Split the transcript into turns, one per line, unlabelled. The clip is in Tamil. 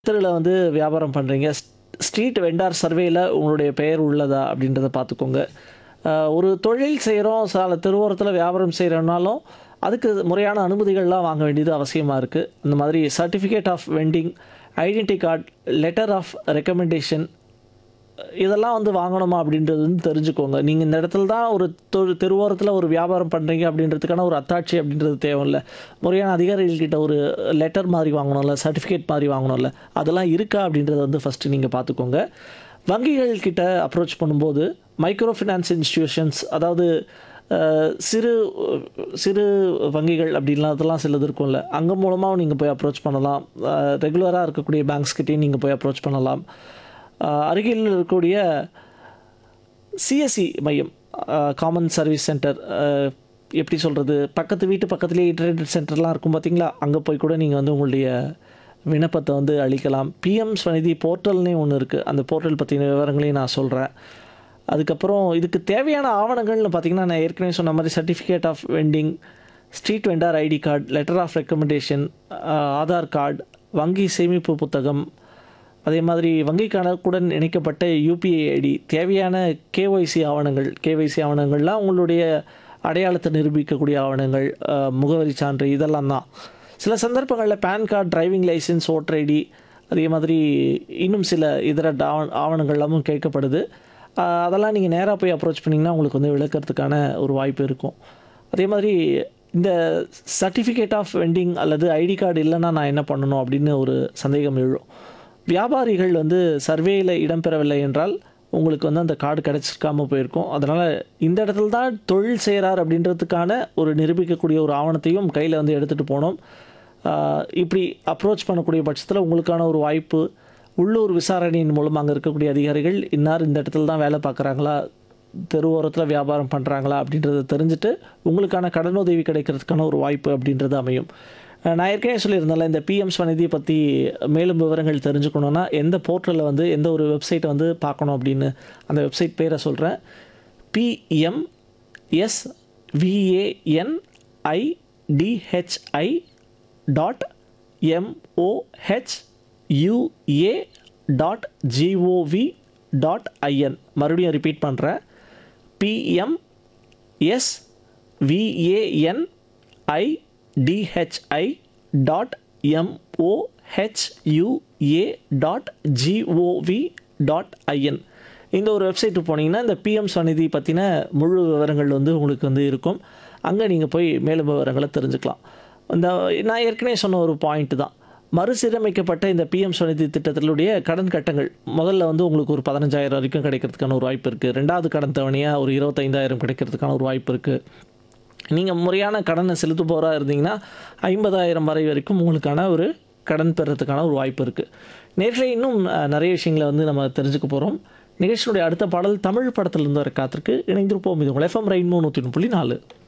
தெருவில் வந்து வியாபாரம் பண்ணுறீங்க ஸ்ட்ரீட் வெண்டார் சர்வேயில் உங்களுடைய பெயர் உள்ளதா அப்படின்றத பார்த்துக்கோங்க அஹ், ஒரு தொழில் செய்கிறோம் சில தெருவோரத்தில் வியாபாரம் செய்கிறோம்னாலும் அதுக்கு முறையான அனுமதிகள்லாம் வாங்க வேண்டியது அவசியமாக இருக்குது இந்த மாதிரி certificate of vending identity card letter of recommendation இதெல்லாம் வந்து வாங்கணுமா அப்படின்றது வந்து தெரிஞ்சுக்கோங்க நீங்கள் இந்த இடத்துல தான் ஒரு தொ தெருவோரத்தில் ஒரு வியாபாரம் பண்ணுறீங்க அப்படின்றதுக்கான ஒரு அத்தாட்சி அப்படின்றது தேவையில்ல முறையான அதிகாரிகள்கிட்ட ஒரு லெட்டர் மாதிரி வாங்கணும்ல சர்டிஃபிகேட் மாதிரி வாங்கணும்ல அதெல்லாம் இருக்கா அப்படின்றத வந்து ஃபஸ்ட்டு நீங்கள் பார்த்துக்கோங்க வங்கிகள் கிட்ட அப்ரோச் பண்ணும்போது மைக்ரோ ஃபினான்ஸ் இன்ஸ்டிடியூஷன்ஸ் அதாவது அஹ், சிறு சிறு வங்கிகள் அப்படின்லாம் அதெல்லாம் சிலது இருக்கும்ல அங்கே மூலமாக நீங்கள் போய் அப்ரோச் பண்ணலாம் ரெகுலராக இருக்கக்கூடிய பேங்க்ஸ்கிட்டையும் நீங்கள் போய் அப்ரோச் பண்ணலாம் அஹ், அருகில் இருக்கக்கூடிய சிஎஸ்சி மையம் காமன் சர்வீஸ் சென்டர் எப்படி சொல்கிறது பக்கத்து வீட்டு பக்கத்துலேயே இன்டர்நெட் சென்டர்லாம் இருக்கும் பார்த்தீங்களா அங்கே போய் கூட நீங்கள் வந்து உங்களுடைய விண்ணப்பத்தை வந்து அளிக்கலாம் பிஎம் ஸ்வநிதி போர்ட்டல்னே ஒன்று இருக்குது அந்த போர்ட்டல் பற்றின விவரங்களையும் நான் சொல்கிறேன் அதுக்கப்புறம் இதுக்கு தேவையான ஆவணங்கள்னு பார்த்தீங்கன்னா நான் ஏற்கனவே சொன்ன மாதிரி certificate of vending street vendor ID card letter of recommendation Aadhaar card வங்கி சேமிப்பு புத்தகம் அதே மாதிரி வங்கி கணக்குடன் இணைக்கப்பட்ட யூபிஐ ஐடி தேவையான கேஒய்சி ஆவணங்கள் கேஒய்சி ஆவணங்கள்லாம் உங்களுடைய அடையாளத்தை நிரூபிக்கக்கூடிய ஆவணங்கள் அஹ், முகவரி சான்று இதெல்லாம் தான் சில சந்தர்ப்பங்களில் PAN card driving licence voter ID அதே மாதிரி இன்னும் சில இதர டாவ- ஆவணங்கள்லாமும் கேட்கப்படுது அஹ், அதெல்லாம் நீங்கள் நேராக போய் அப்ரோச் பண்ணிங்கன்னா உங்களுக்கு வந்து விளக்கறதுக்கான ஒரு வாய்ப்பு இருக்கும் அதே மாதிரி இந்த சர்டிஃபிகேட் ஆஃப் வெண்டிங் அல்லது ஐடி கார்டு இல்லைன்னா நான் என்ன பண்ணணும் அப்படின்னு ஒரு சந்தேகம் எழும் வியாபாரிகள் வந்து சர்வேயில் இடம்பெறவில்லை என்றால் உங்களுக்கு வந்து அந்த கார்டு கிடச்சிருக்காம போயிருக்கும் அதனால் இந்த இடத்துல தான் தொழில் செய்கிறார் அப்படின்றதுக்கான ஒரு நிரூபிக்கக்கூடிய ஒரு ஆவணத்தையும் கையில் வந்து எடுத்துகிட்டு போனோம் ஆஹ் இப்படி அப்ரோச் பண்ணக்கூடிய பட்சத்தில் உங்களுக்கான ஒரு வாய்ப்பு உள்ளூர் விசாரணையின் மூலம் அங்கே இருக்கக்கூடிய அதிகாரிகள் இன்னார் இந்த இடத்துல தான் வேலை பார்க்குறாங்களா தெருவோரத்தில் வியாபாரம் பண்ணுறாங்களா அப்படின்றத தெரிஞ்சுட்டு உங்களுக்கான கடனுதவி கிடைக்கிறதுக்கான ஒரு வாய்ப்பு அப்படின்றது அமையும் அஹ் நான் ஏற்கனவே சொல்லியிருந்தேன்ல இந்த பிஎம் ஸ்வநிதி பற்றி மேலும் விவரங்கள் தெரிஞ்சுக்கணுன்னா எந்த போர்ட்டலில் வந்து எந்த ஒரு வெப்சைட்டை வந்து பார்க்கணும் அப்படின்னு அந்த வெப்சைட் பேரை சொல்கிறேன் PM S VANIDHI dot MOHUA dot GOV gov dot ஐஎன் மறுபடியும் ரிப்பீட் பண்ணுறேன் PM S VANI DHI dot MOHUA dot gov dot IN இந்த ஒரு வெப்சைட்டு போனீங்கன்னா இந்த பிஎம் ஸ்வநிதி பற்றின முழு விவரங்கள் வந்து உங்களுக்கு வந்து இருக்கும் அங்கே நீங்கள் போய் மேலும் விவரங்களை தெரிஞ்சுக்கலாம் இந்த நான் ஏற்கனவே சொன்ன ஒரு பாயிண்ட் தான் மறுசீரமைக்கப்பட்ட இந்த பிஎம் ஸ்வநிதி திட்டத்தினுடைய கடன் கட்டங்கள் முதல்ல வந்து உங்களுக்கு ஒரு பதினஞ்சாயிரம் வரைக்கும் கிடைக்கிறதுக்கான ஒரு வாய்ப்பு இருக்குது ரெண்டாவது கடன் தவணையாக ஒரு இருபத்தைந்தாயிரம் கிடைக்கிறதுக்கான ஒரு வாய்ப்பு இருக்குது நீங்கள் முறையான கடனை செலுத்துபவராக இருந்தீங்கன்னா ஐம்பதாயிரம் வரை வரைக்கும் உங்களுக்கான ஒரு கடன் பெறத்துக்கான ஒரு வாய்ப்பு இருக்குது நேரில் இன்னும் அஹ், நிறைய விஷயங்களை வந்து நம்ம தெரிஞ்சுக்க போகிறோம் நிகழ்ச்சியினுடைய அடுத்த பாடல் தமிழ் படத்திலிருந்து வர காத்திருக்கு இணைந்திருப்போம் இது உங்கள் எஃப்எம் ரெயின்போ நூற்றி புள்ளி நாலு